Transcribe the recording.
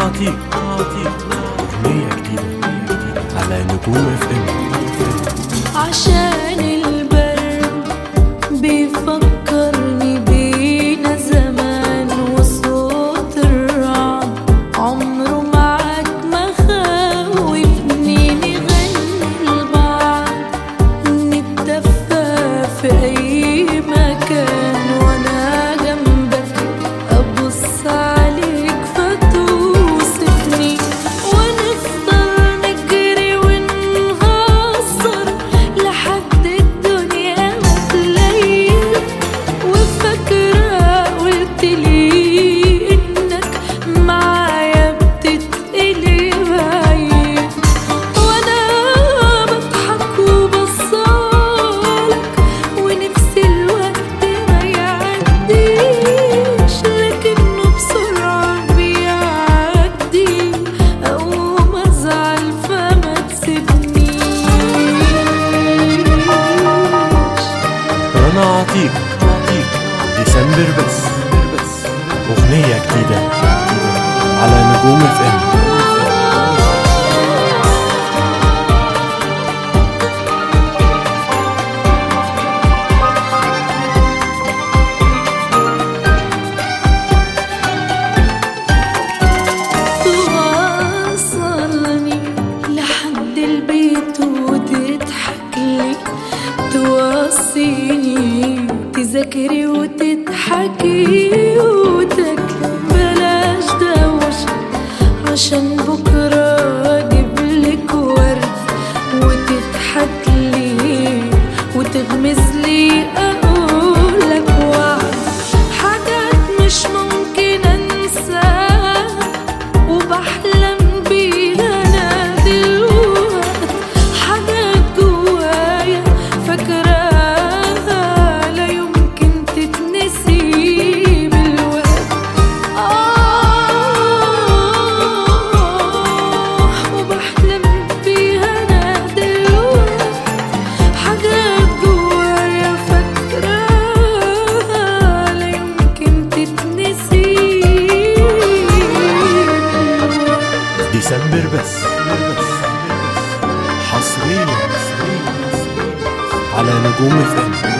أعطيك أعطيك أغنية جديدة على نجوم اف ام عشان البرد بيفكرني بينا زمان وصوت الرعد عمره معاك ما خوفني نغني لبعض نتدفى في أي مكان وأنا جنبك أبص عليك فتوصفني ونفضل نجري ونهزر لحد الدنيا ما تليل وفاكرة قلتلي إنك معايا بتتقلي بعيد وانا بضحك وبصالك ونفسي الوقت ما يعديش لكنه بسرعة بيعدي أقوم أزعل فما تسيبنيش رنا أعطيك أعطيك ديسمبر بس أغنية جديدة على نجوم اف ام توصلني لحد البيت وتضحك لي توصيني تذاكري وتضحكي وتاكلي بلاش دوشة عشان بكرة اجيبلك ورد وتضحك لي وتغمز لي اقولك وعد حاجات مش ممكن انساها وبحلم بيها انا دلوقت حاجات جوايا فاكراها لا يمكن تتنسي بالوقت آه وبحلم بيها انا دلوقت حاجات جوايا فاكراها لا يمكن تتنسي بالوقت ديسمبر بس حصريا على نجوم اف ام